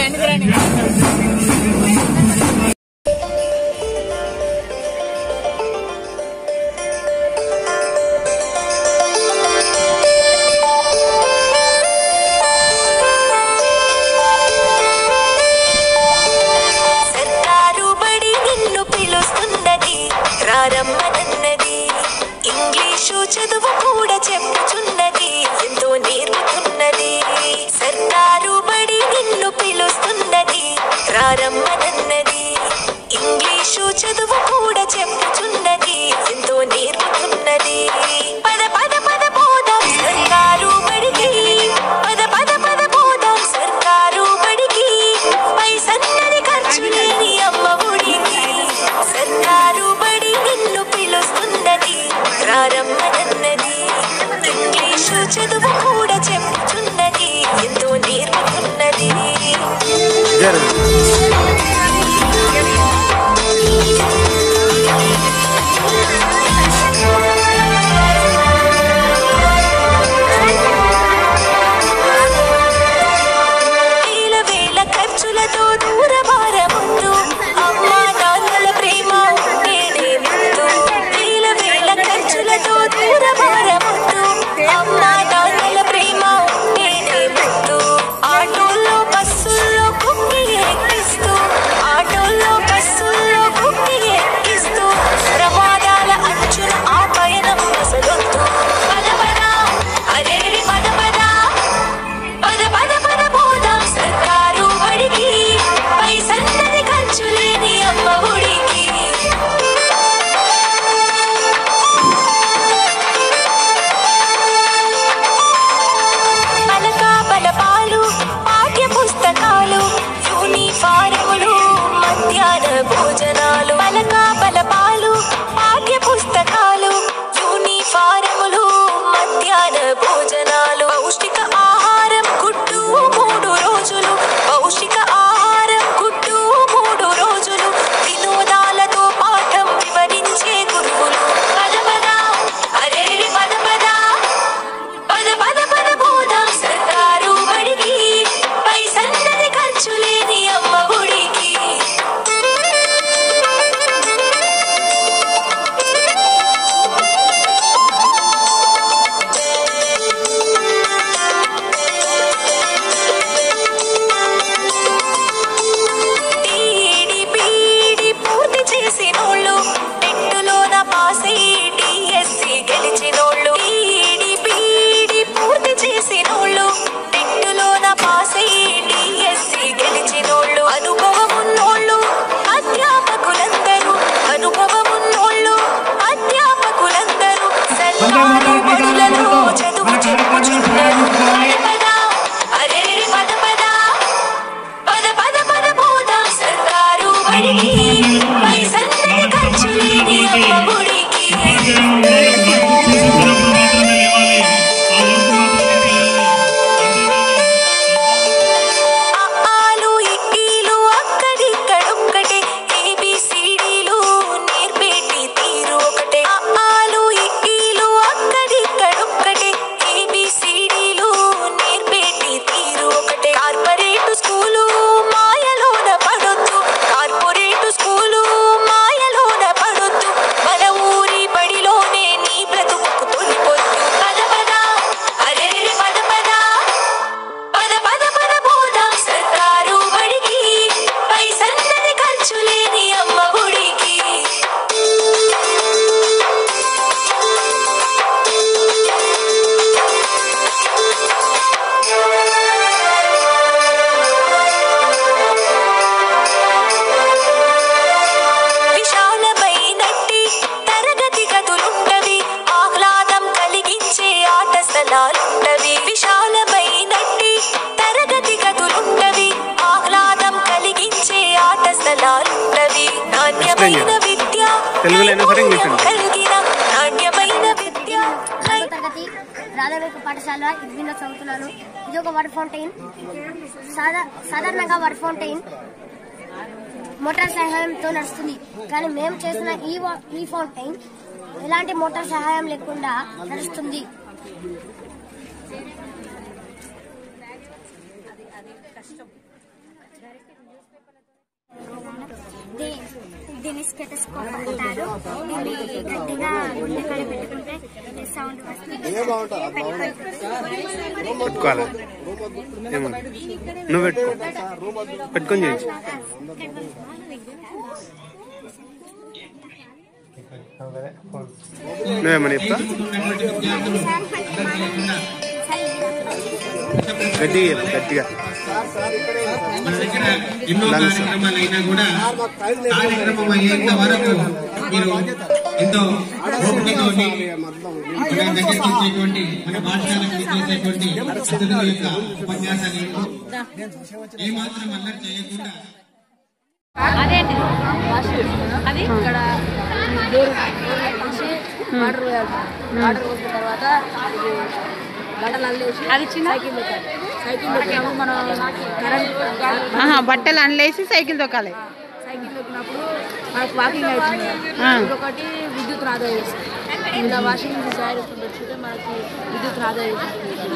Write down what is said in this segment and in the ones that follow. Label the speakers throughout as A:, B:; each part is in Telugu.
A: ఎందుకు రండి
B: సర్కారు బడి నిన్ను పిలుస్తున్నది రారమ్మనన్నది ఇంగ్లీషు చదువు కూడా చెప్పుచున్నది ఎంతో నేర్పుతున్నది సర్కారు బడి నిన్ను పిలుస్తున్నది రారమ్మనన్నది ఇంగ్లీషు చదువు కూడా చెప్పుచున్నది ఎంతో నేర్పుతున్నది పద పద పద పోదాం సర్కారు బడికి పద పద పద పోదాం సర్కారు బడికి పైసన్నది ఖర్చు లేని అమ్మ ఒడికి సర్కారు బడి నిన్ను పిలుస్తున్నది ప్రారంభనన్నది ఇంగ్లీషు చదువు కూడా చెప్పుచున్నది ఎంతో నేర్పుతున్నది వేల వేల ఖర్చులతో దూరభారముందు అమ్మా నాన్నల ప్రేమ ఉంటేనే ముందు వేల వేల ఖర్చులతో దూరభారముందు అమ్మా నాన్నల ప్రేమ ఉంటేనే ముందు ఆటోల్లో బస్సుల్లో కుక్కి ఎక్కిస్తూ ఆటోల్లో బస్సుల్లో కుక్కి ఎక్కిస్తూ ప్రమాదాల అంచున ఆ పయనం అసలొద్దు పద పద అరే పద పద పద పద పద పోదాం సర్కారు బడికి పైసన్నది ఖర్చు లేని అమ్మ ఒడికి పలక బలపాలు పాఠ్య పుస్తకాలు యూనిఫారములు మధ్యాహ్న భోజనాలు పలక బలపాలు పాఠ్య పుస్తకాలు యూనిఫారములు మధ్యాహ్న భోజనాలు పౌష్టిక ఆహారం గుడ్డు మూడు రోజులు పౌష్టిక ఆహారం గుడ్డు మూడు రోజులు వినోదాలతో పాఠం వివరించే గురువులు పద పద అరే పద పద పద పద పద పోదాం సర్కారు బడికి పైసన్నది ఖర్చు లేని అమ్మ ఒడికి టీడి పీడి పూర్తి చేసినోళ్ళు టెట్టులోన పాస్ అయ్యి డిఎస్సి గెలిచినోళ్ళు టీడి పీడి పూర్తి చేసినోళ్ళు టెట్టులోన పాస్ అయ్యి డిఎస్సి గెలిచినోళ్ళు అనుభవం ఉన్నోళ్ళు అధ్యాపకులందరూ అనుభవం ఉన్నోళ్ళు అధ్యాపకులందరూ సల్లారు బడులలో చదువు చెప్పుచున్నారు పద అరే పద పద పద పద పద పోదాం సర్కారు బడికి పైసన్నది ఖర్చు లేని అమ్మ ఒడికి ఆలు ఇక్కీలు అక్కడిక్కడొక్కటే ఏబిసిడీలు నేర్పేటి తీరు ఒకటే ఆలు ఇక్కీలు అక్కడిక్కడొక్కటే ఏబిసిడీలు నేర్పేటి తీరు ఒకటే కార్పొరేట్ స్కూలు మాయలోన పడొద్దు కార్పొరేట్ స్కూలు మాయలోన పడొద్దు మన ఊరి బడిలోనే నీ బ్రతుకు తొలిపొద్దు పద పద అరే పద పద పద పద పద పోదాం సర్కారు బడికి పైసన్నది ఖర్చు లేని అమ్మ ఒడికి విశాలమైనట్టి తరగతి గదులుంటవి ఆహ్లాదం కలిగించే ఆట స్థలాలుంటవి విశాలమైనట్టి తరగతి గదులుంటవి ఆహ్లాదం కలిగించే ఆట స్థలాలుంటవి నాణ్యమైన విద్య
C: తెలుగులో అయినా సరే ఇంగ్లీష్ అయినా.
B: కలిగిన నాణ్యమైన విద్య
D: ఐదో తరగతి ప్రాథమిక పాఠశాల ఇద్విలో చదువుతున్నాను ఇది ఒక వాటర్ ఫౌంటైన్ సాధా సాధారణంగా వాటర్ ఫౌంటైన్ మోటార్ సహాయంతో నడుస్తుంది కానీ మేము చేసిన ఈ వా- ఈ ఫౌంటైన్ ఎలాంటి మోటార్ సహాయం లేకుండా నడుస్తుంది
A: దీ- దీన్ని స్టెటస్కోప్ అంటారు దీన్ని గట్టిగా గుండెకాడ పెట్టుకుంటే సౌండ్ వస్తుంది
C: పెట్టుకోవాలి ఏమన్నా నువ్వు పెట్టుకో పెట్టుకొని చేయించు నువ్వేమని చెప్తా గట్టిగా చెప్పు, గట్టిగా
E: మన దగ్గర ఎన్నో కార్యక్రమాలు అయినా కూడా కార్యక్రమం అయ్యేంత వరకు మీరు ఎంతో ఓపికతోటి మన దగ్గరికి వచ్చేటువంటి మన పాఠశాలకు విచ్చేసేటువంటి అతిథుల యొక్క ఉపన్యాసాలు ఏమాత్రం అల్లరి చేయకుండా
F: అదేంటి అది ఇక్కడ దేవుడు వచ్చి వాటర్ పోయాలి వాటర్ పోసిన తర్వాత ఇది బట్టలు అల్లేసి అది చిన్న సైకిల్ దొక్కాలి సైకిల్ దొక్కినప్పుడు మనం కరెంట్
G: ఆహా, బట్టలు అనలేసి సైకిల్ తొక్కాలి
F: సైకిల్ దొక్కినప్పుడు మనకు వాకింగ్ అవుతుంది
G: ఆ.
F: ఇంకొకటి విద్యుత్ ఆదా చేస్తుంది ఇలా వాషింగ్ మిషన్ తయారు పెట్టుకుంటే మనకి విద్యుత్ ఆదా చేస్తుంది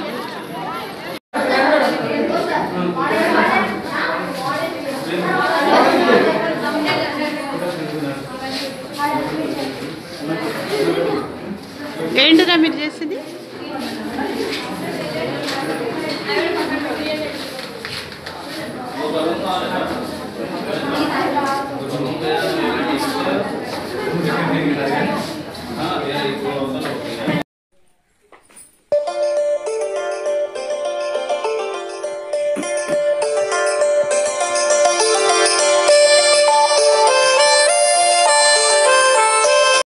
G: ఏంటిరా మీరు చేసేది
E: ఆ